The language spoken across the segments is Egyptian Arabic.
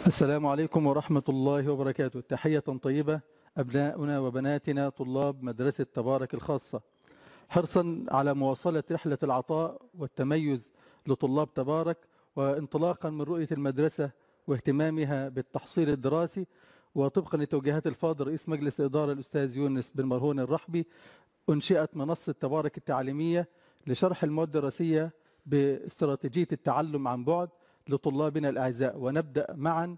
السلام عليكم ورحمة الله وبركاته تحية طيبة أبناؤنا وبناتنا طلاب مدرسة تبارك الخاصة حرصا على مواصلة رحلة العطاء والتميز لطلاب تبارك وانطلاقا من رؤية المدرسة واهتمامها بالتحصيل الدراسي وطبقا لتوجيهات الفاضل رئيس مجلس الإدارة الأستاذ يونس بن مرهون الرحبي أنشئت منصة تبارك التعليمية لشرح المواد الدراسية باستراتيجية التعلم عن بعد لطلابنا الأعزاء ونبدأ معا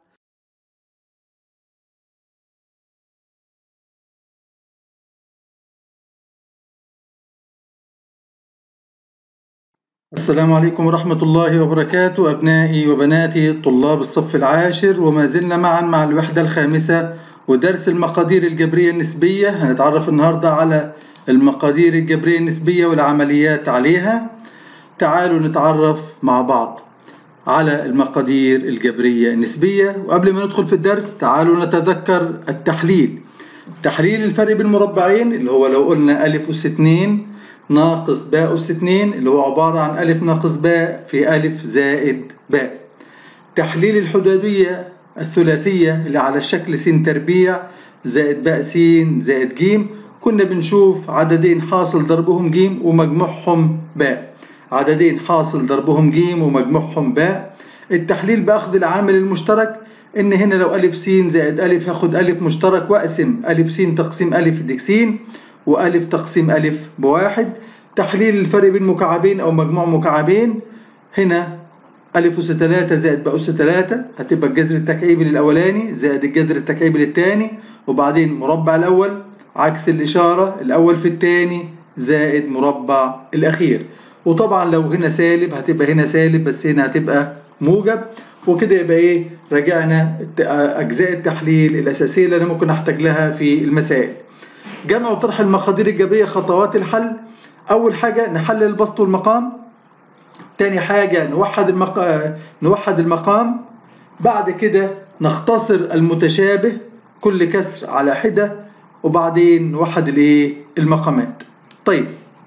السلام عليكم ورحمة الله وبركاته أبنائي وبناتي طلاب الصف العاشر وما زلنا معا مع الوحدة الخامسة ودرس المقادير الجبرية النسبية هنتعرف النهاردة على المقادير الجبرية النسبية والعمليات عليها تعالوا نتعرف مع بعض على المقادير الجبرية النسبية وقبل ما ندخل في الدرس تعالوا نتذكر التحليل تحليل الفرق بين مربعين اللي هو لو قلنا ألف أس 2 ناقص باء أس 2 اللي هو عبارة عن ألف ناقص باء في ألف زائد باء تحليل الحدودية الثلاثية اللي على الشكل س تربيع زائد باء س زائد ج كنا بنشوف عددين حاصل ضربهم ج ومجموعهم باء عددين حاصل ضربهم ج ومجموعهم باء التحليل بأخذ العامل المشترك إن هنا لو ألف س زائد ألف هاخد ألف مشترك وأقسم ألف س تقسيم ألف ديك س وألف تقسيم ألف بواحد تحليل الفرق بين مكعبين أو مجموع مكعبين هنا ألف أس 3 زائد باء أس 3 هتبقى الجذر التكعيبي للأولاني زائد الجذر التكعيبي للتاني وبعدين مربع الأول عكس الإشارة الأول في التاني زائد مربع الأخير وطبعا لو هنا سالب هتبقى هنا سالب بس هنا هتبقى موجب وكده يبقى ايه راجعنا أجزاء التحليل الأساسية اللي أنا ممكن أحتاج لها في المسائل جمع وطرح المقادير الجبرية خطوات الحل أول حاجة نحلل البسط والمقام تاني حاجة نوحد المقام نوحد المقام بعد كده نختصر المتشابه كل كسر على حدة وبعدين نوحد الايه المقامات طيب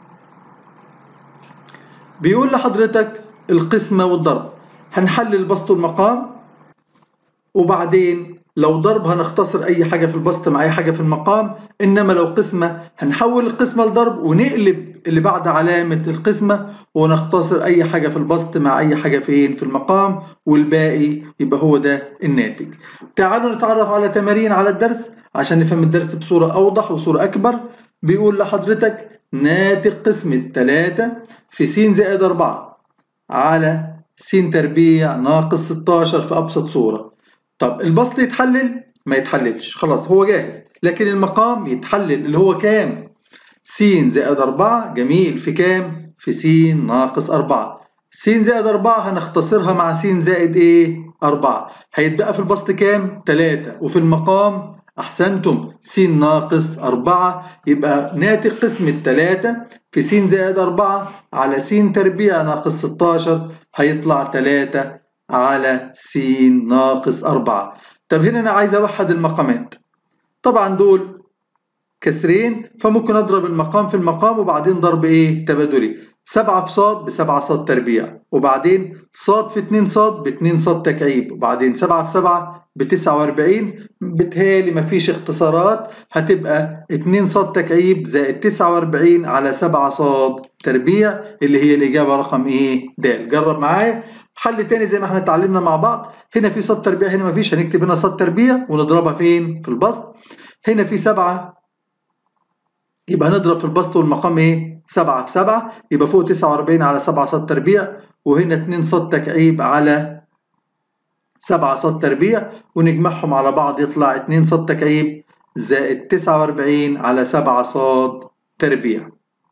بيقول لحضرتك القسمة والضرب هنحلل البسط والمقام وبعدين لو ضرب هنختصر اي حاجة في البسط مع اي حاجة في المقام انما لو قسمة هنحول القسمة لضرب ونقلب اللي بعد علامة القسمة ونختصر اي حاجة في البسط مع اي حاجة فين في المقام والباقي يبقى هو ده الناتج تعالوا نتعرف على تمارين على الدرس عشان نفهم الدرس بصورة اوضح وصورة اكبر بيقول لحضرتك ناتج قسمة 3 في س زائد 4 على س تربيع ناقص 16 في ابسط صورة طب البسط يتحلل ما يتحللش خلاص هو جاهز لكن المقام يتحلل اللي هو كام س زائد 4 جميل في كام في س ناقص 4 س زائد 4 هنختصرها مع س زائد ايه 4 هيتبقى في البسط كام 3 وفي المقام احسنتم س ناقص 4 يبقى ناتج قسمة 3 في س زائد 4 على س تربيع ناقص 16 هيطلع 3 على س ناقص 4 طب هنا أنا عايز أوحد المقامات طبعا دول كسرين فممكن أضرب المقام في المقام وبعدين ضرب إيه تبادلي 7 في صاد ب 7 صاد تربيع وبعدين صاد في 2 صاد ب 2 صاد تكعيب وبعدين 7 في 7 ب 49 بتهيألي مفيش اختصارات هتبقى 2 صاد تكعيب زائد 49 على 7 صاد تربيع اللي هي الإجابة رقم إيه د جرب معايا حل تاني زي ما احنا اتعلمنا مع بعض هنا في صاد تربيع هنا مفيش هنكتب هنا صاد تربيع ونضربها فين في البسط هنا في 7 يبقى هنضرب في البسط والمقام ايه 7 في 7 يبقى فوق 49 على 7 صاد تربيع وهنا 2 صاد تكعيب على 7 صاد تربيع ونجمعهم على بعض يطلع 2 صاد تكعيب زائد 49 على 7 صاد تربيع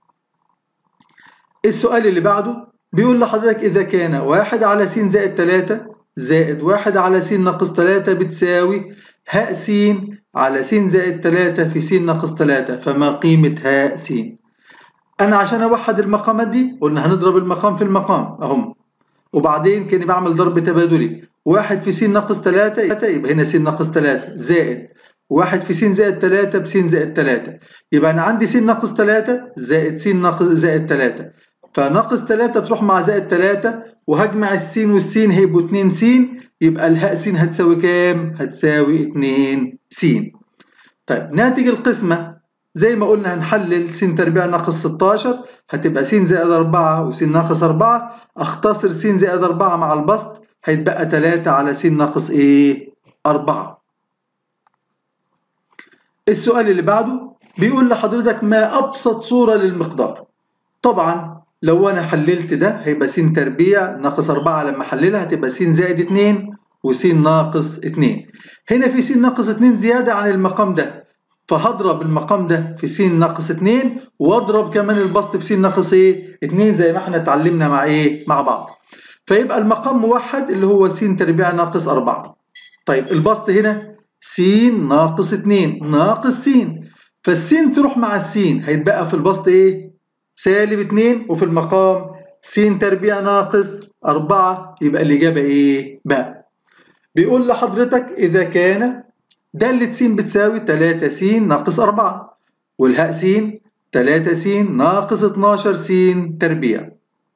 السؤال اللي بعده بيقول لحضرتك إذا كان واحد على س زائد 3 زائد واحد على س ناقص 3 بتساوي هاء س على س زائد 3 في س ناقص 3 فما قيمة هاء س أنا عشان أوحد المقامات دي قلنا هنضرب المقام في المقام أهم وبعدين كاني بعمل ضرب تبادلي واحد في س ناقص 3 يبقى هنا س ناقص 3 زائد واحد في س زائد 3 بس زائد 3 يبقى أنا عندي س ناقص 3 زائد س ناقص زائد 3 فناقص 3 تروح مع زائد 3 وهجمع السين والسين هيبقوا 2 س يبقى الهاء س هتساوي كام؟ هتساوي 2 س طيب ناتج القسمة زي ما قلنا هنحلل س تربيع ناقص 16 هتبقى س زائد 4 وس ناقص 4 اختصر س زائد 4 مع البسط هيتبقى 3 على س ناقص ايه؟ 4 السؤال اللي بعده بيقول لحضرتك ما أبسط صورة للمقدار طبعا لو أنا حللت ده هيبقى س تربيع ناقص 4 لما أحللها هتبقى س زائد 2 وس ناقص 2 هنا في س ناقص 2 زيادة عن المقام ده فهضرب المقام ده في س ناقص 2 واضرب كمان البسط في س ناقص ايه 2 زي ما احنا اتعلمنا مع ايه مع بعض فيبقى المقام موحد اللي هو س تربيع ناقص 4 طيب البسط هنا س ناقص 2 ناقص س فالسين تروح مع السين هيتبقى في البسط ايه سالب 2 وفي المقام س تربيع ناقص 4 يبقى الإجابة ايه باء بيقول لحضرتك إذا كان دالة س بتساوي 3 س ناقص 4 والهاء س 3 س ناقص 12 س تربيع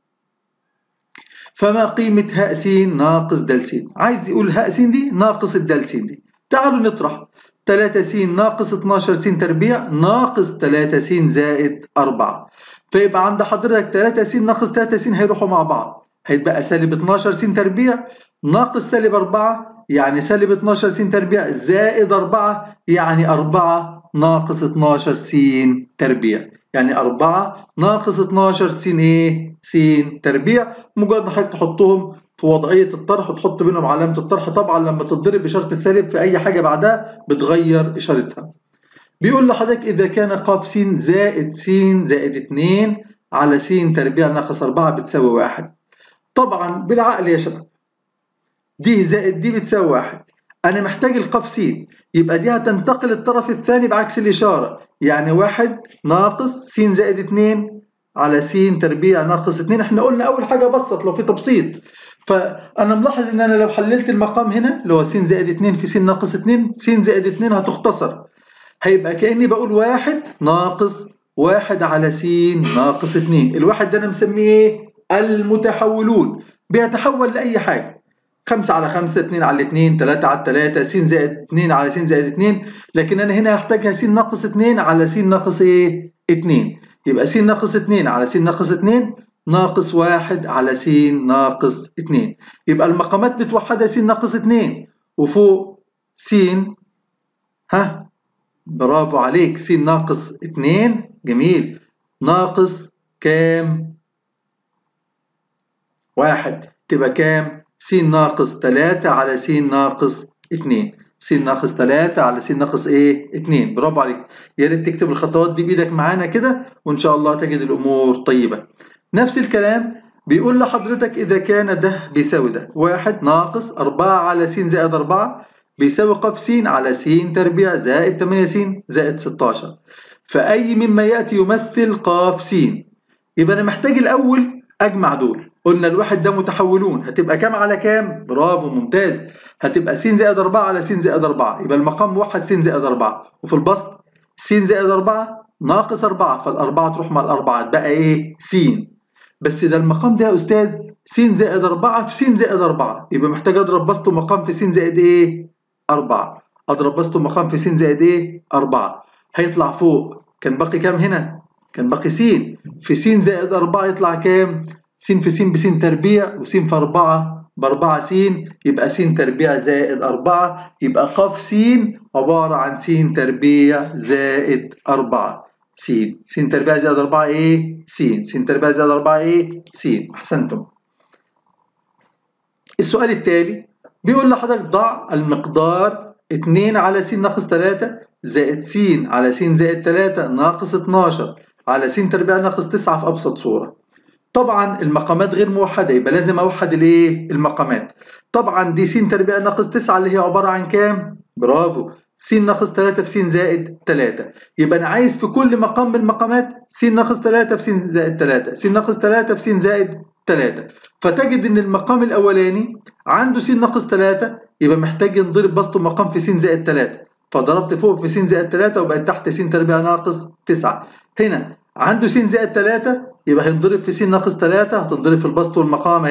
فما قيمة هاء س ناقص د س عايز يقول هاء س دي ناقص الدال س دي تعالوا نطرح 3 س ناقص 12 س تربيع ناقص 3 س زائد 4 فيبقى عند حضرتك 3 س ناقص 3 س هيروحوا مع بعض هيتبقى سالب 12 س تربيع ناقص سالب 4 يعني سالب 12 س تربيع زائد 4 يعني 4 ناقص 12 س تربيع يعني 4 ناقص 12 س ايه س تربيع مجرد ما حضرتك تحطهم في وضعية الطرح وتحط بينهم علامة الطرح طبعا لما تتضرب بإشارة السالب في أي حاجة بعدها بتغير إشارتها بيقول لحضرتك إذا كان ق س زائد س زائد 2 على س تربيع ناقص 4 بتساوي 1 طبعا بالعقل يا شباب دي زائد دي بتساوي 1 أنا محتاج القاف س يبقى دي هتنتقل الطرف الثاني بعكس الإشارة يعني 1 ناقص س زائد 2 على س تربيع ناقص 2 احنا قلنا أول حاجة بسط لو في تبسيط فأنا ملاحظ إن أنا لو حللت المقام هنا اللي هو س زائد 2 في س ناقص 2 س زائد 2 هتختصر هيبقى كأني بقول واحد ناقص واحد على س ناقص 2 الواحد ده أنا مسميه إيه؟ المتحولون بيتحول لأي حاجة 5 على 5 2 على 2 3 على 3 س زائد 2 على س زائد 2 لكن أنا هنا هحتاجها س ناقص 2 على س ناقص إيه؟ 2 يبقى س ناقص 2 على س ناقص 2 ناقص واحد على س ناقص اتنين يبقى المقامات بتوحدها س ناقص اتنين وفوق س ها برافو عليك س ناقص اتنين جميل ناقص كام واحد تبقى كام س ناقص تلاتة على س ناقص اتنين س ناقص تلاتة على س ناقص ايه اتنين برافو عليك يا ريت تكتب الخطوات دي بايدك معانا كده وان شاء الله تجد الامور طيبة نفس الكلام بيقول لحضرتك إذا كان ده بيساوي ده واحد ناقص أربعة على س زائد أربعة بيساوي ق س على س تربيع زائد 8 س زائد 16 فأي مما يأتي يمثل ق س يبقى أنا محتاج الأول أجمع دول قلنا الواحد ده متحولون هتبقى كام على كام؟ برافو ممتاز هتبقى س زائد 4 على س زائد 4 يبقى المقام موحد س زائد 4 وفي البسط س زائد 4 ناقص 4 فالأربعة تروح مع الأربعة تبقى إيه؟ س بس ده المقام ده يا أستاذ س زائد 4 في س زائد 4 يبقى محتاج أضرب بسط مقام في س زائد إيه؟ 4 أضرب بسط مقام في س زائد إيه؟ 4 هيطلع فوق كان باقي كام هنا؟ كان باقي س في س زائد 4 يطلع كام؟ س في س بس تربيع وس في 4 ب 4 س يبقى س تربيع زائد 4 يبقى ق س عبارة عن س تربيع زائد 4 س س تربيع زائد 4 ايه س س تربيع زائد 4 ايه س احسنتم السؤال التالي بيقول لحضرتك ضع المقدار 2 على س ناقص 3 زائد س على س زائد 3 ناقص 12 على س تربيع ناقص 9 في ابسط صوره طبعا المقامات غير موحده يبقى لازم اوحد الايه المقامات طبعا دي س تربيع ناقص 9 اللي هي عباره عن كام برافو س ناقص 3 في س زائد 3 يبقى انا عايز في كل مقام من المقامات س ناقص 3 في س زائد 3 س ناقص 3 في س زائد 3 فتجد ان المقام الاولاني عنده س ناقص 3 يبقى محتاج نضرب بسطه مقام في س زائد 3 فضربت فوق في س زائد 3 وبقت تحت س تربيع ناقص 9 هنا عنده س زائد 3 يبقى هينضرب في س ناقص 3 هتنضرب في البسط والمقام اهي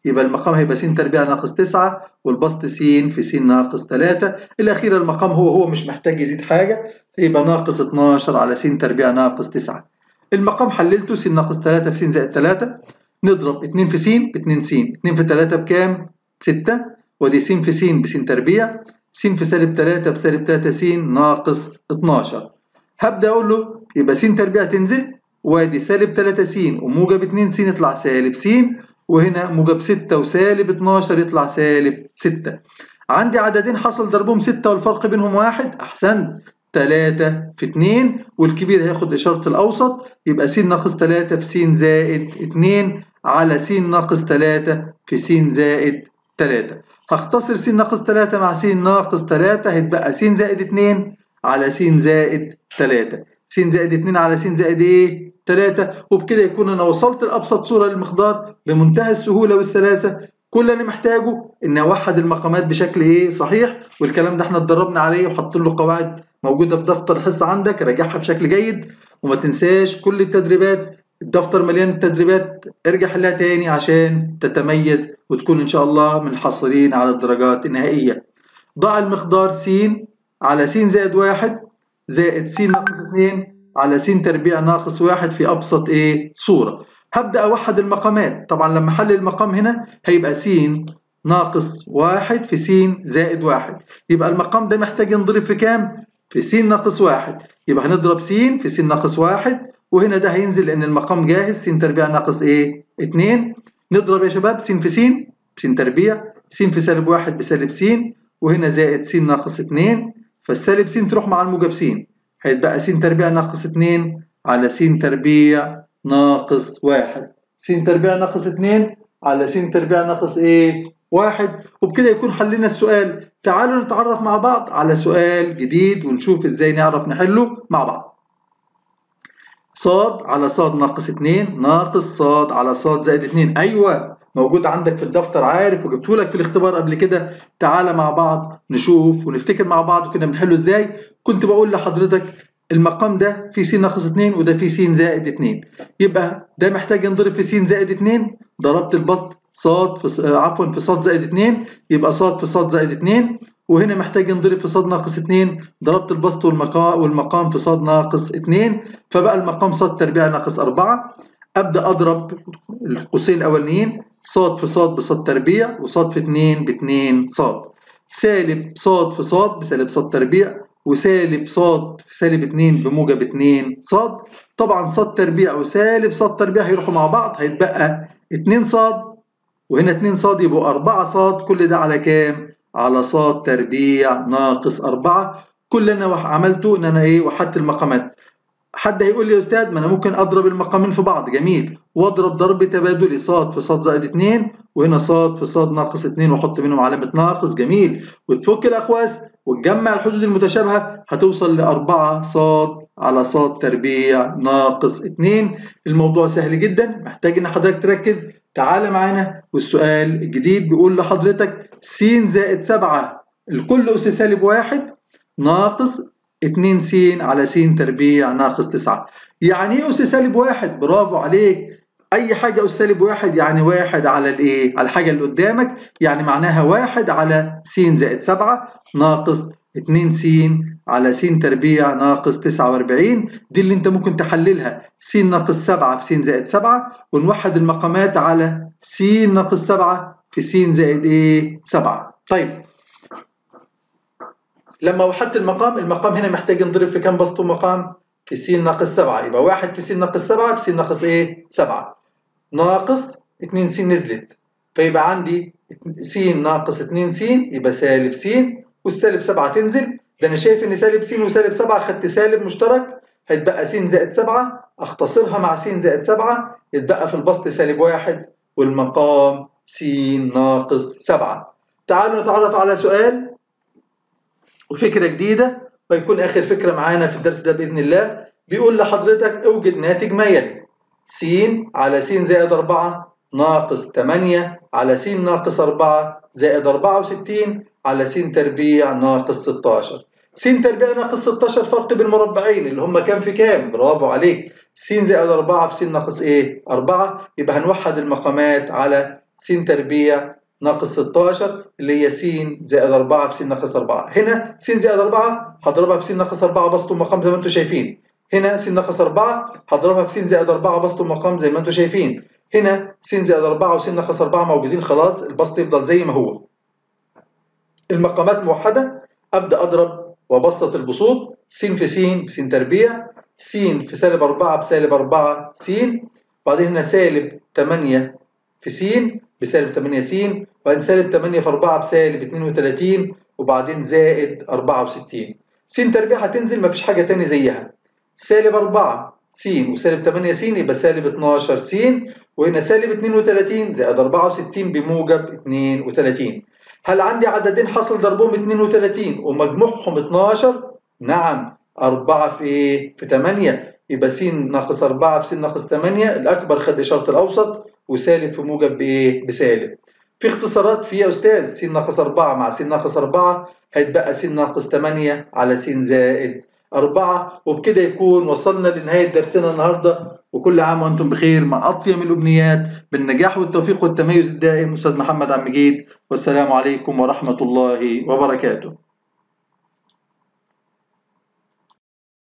يبقى المقام هيبقى س تربيع ناقص 9 والبسط س في س ناقص 3 الأخير المقام هو هو مش محتاج يزيد حاجة يبقى ناقص 12 على س تربيع ناقص 9 المقام حللته س ناقص 3 في س زائد 3 نضرب 2 في س ب 2 س 2 في 3 بكام؟ 6 ودي س في س بس تربيع س في سالب 3 بسالب 3 س ناقص 12 هبدأ أقول له يبقى س تربيع تنزل وادي سالب 3 س وموجب 2 س يطلع سالب س وهنا موجب 6 وسالب 12 يطلع سالب 6 عندي عددين حصل ضربهم 6 والفرق بينهم واحد أحسنت 3 في 2 والكبير هياخد إشارة الأوسط يبقى س ناقص 3 في س زائد 2 على س ناقص 3 في س زائد 3 هختصر س ناقص 3 مع س ناقص 3 هيتبقى س زائد 2 على س زائد 3 س زائد 2 على س زائد ايه 3 وبكده يكون انا وصلت لابسط صوره للمقدار بمنتهى السهوله والسلاسه كل اللي محتاجه ان اوحد المقامات بشكل ايه صحيح والكلام ده احنا اتدربنا عليه وحاطين له قواعد موجوده في دفتر الحصه عندك راجعها بشكل جيد وما تنساش كل التدريبات الدفتر مليان التدريبات ارجع حلها تاني عشان تتميز وتكون ان شاء الله من الحاصلين على الدرجات النهائيه ضع المقدار س على س زائد واحد زائد س ناقص 2 على س تربيع ناقص واحد في أبسط إيه صورة هبدأ أوحد المقامات طبعا لما أحلل المقام هنا هيبقى س ناقص واحد في س زائد واحد يبقى المقام ده محتاج ينضرب في كام؟ في س ناقص واحد يبقى هنضرب س في س ناقص واحد وهنا ده هينزل لأن المقام جاهز س تربيع ناقص إيه؟ 2 نضرب يا شباب س في س س تربيع س في سالب واحد بسالب س وهنا زائد س ناقص 2 فالسالب س تروح مع الموجب س هيتبقى س تربيع ناقص 2 على س تربيع ناقص 1 س تربيع ناقص 2 على س تربيع ناقص ايه؟ 1 وبكده يكون حلينا السؤال تعالوا نتعرف مع بعض على سؤال جديد ونشوف ازاي نعرف نحله مع بعض صاد على صاد ناقص 2 ناقص صاد على صاد زائد 2 ايوه موجود عندك في الدفتر عارف وجبته لك في الاختبار قبل كده تعالى مع بعض نشوف ونفتكر مع بعض وكده بنحله ازاي كنت بقول لحضرتك المقام ده في س ناقص 2 وده في س زائد 2 يبقى ده محتاج ينضرب في س زائد 2 ضربت البسط صاد في عفوا في صاد زائد 2 يبقى صاد في صاد زائد 2 وهنا محتاج ينضرب في صاد ناقص 2 ضربت البسط والمقام والمقام في صاد ناقص 2 فبقى المقام صاد تربيع ناقص 4 ابدا اضرب القوسين الاولانيين صاد في صاد بصاد تربيع وصاد في 2 ب 2 صاد سالب صاد في صاد بسالب صاد تربيع وسالب صاد في سالب 2 بموجب 2 صاد طبعا صاد تربيع وسالب صاد تربيع هيروحوا مع بعض هيتبقى 2 صاد وهنا 2 صاد يبقوا 4 صاد كل ده على كام؟ على صاد تربيع ناقص 4 كل اللي انا عملته ان انا ايه وحدت المقامات حد هيقول لي يا استاذ ما انا ممكن اضرب المقامين في بعض جميل واضرب ضرب تبادلي صاد في صاد زائد 2 وهنا صاد في صاد ناقص 2 واحط بينهم علامه ناقص جميل وتفك الاقواس وتجمع الحدود المتشابهه هتوصل ل 4 صاد على صاد تربيع ناقص 2 الموضوع سهل جدا محتاج ان حضرتك تركز تعال معانا والسؤال الجديد بيقول لحضرتك س زائد 7 الكل اس سالب 1 ناقص 2 س على س تربيع ناقص 9 يعني ايه اس سالب 1 برافو عليك اي حاجه اس سالب 1 يعني 1 على الايه على الحاجه اللي قدامك يعني معناها 1 على س زائد 7 ناقص 2 س على س تربيع ناقص 49 دي اللي انت ممكن تحللها س ناقص 7 في س زائد 7 ونوحد المقامات على س ناقص 7 في س زائد ايه 7 طيب لما وحدت المقام المقام هنا محتاج ينضرب في كام بسط مقام في س ناقص 7 يبقى 1 في س ناقص 7 في س ناقص ايه 7 ناقص 2 س نزلت فيبقى عندي س ناقص 2 س يبقى سالب س والسالب 7 تنزل ده انا شايف ان سالب س وسالب 7 خدت سالب مشترك هيتبقى س زائد 7 اختصرها مع س زائد 7 يتبقى في البسط سالب 1 والمقام س ناقص 7 تعالوا نتعرف على سؤال وفكرة جديدة ويكون آخر فكرة معانا في الدرس ده بإذن الله بيقول لحضرتك اوجد ناتج ما يلي س على س زائد 4 ناقص 8 على س ناقص 4 زائد 64 على س تربيع ناقص 16 س تربيع ناقص 16 فرق بين المربعين اللي هم كام في كام برافو عليك س زائد 4 في س ناقص ايه 4 يبقى هنوحد المقامات على س تربيع ناقص 16 اللي هي س زائد 4 في س ناقص 4 هنا س زائد 4 هضربها في س ناقص 4 بسط مقام زي ما انتم شايفين هنا س ناقص 4 هضربها في س زائد 4 بسط مقام زي ما انتم شايفين هنا س زائد 4 وس ناقص 4 موجودين خلاص البسط يفضل زي ما هو المقامات موحدة أبدأ أضرب وأبسط البسوط س في س بس تربيع س في سالب 4 بسالب 4 س بعدين هنا سالب 8 في س بسالب 8 س وبعدين سالب 8 في 4 بسالب 32 وبعدين زائد 64 س تربيع هتنزل مفيش حاجة تاني زيها سالب 4 س وسالب 8 س يبقى سالب 12 س وهنا سالب 32 زائد 64 بموجب 32 هل عندي عددين حصل ضربهم 32 ومجموعهم 12 نعم 4 في ايه في 8 يبقى س ناقص 4 في س ناقص 8 الاكبر خد شرط الاوسط وسالب في موجب بايه بسالب في اختصارات في يا استاذ س ناقص 4 مع س ناقص 4 هيتبقى س ناقص 8 على س زائد 4 وبكده يكون وصلنا لنهاية درسنا النهاردة وكل عام وأنتم بخير مع أطيب الأمنيات بالنجاح والتوفيق والتميز الدائم أستاذ محمد عم جيد والسلام عليكم ورحمة الله وبركاته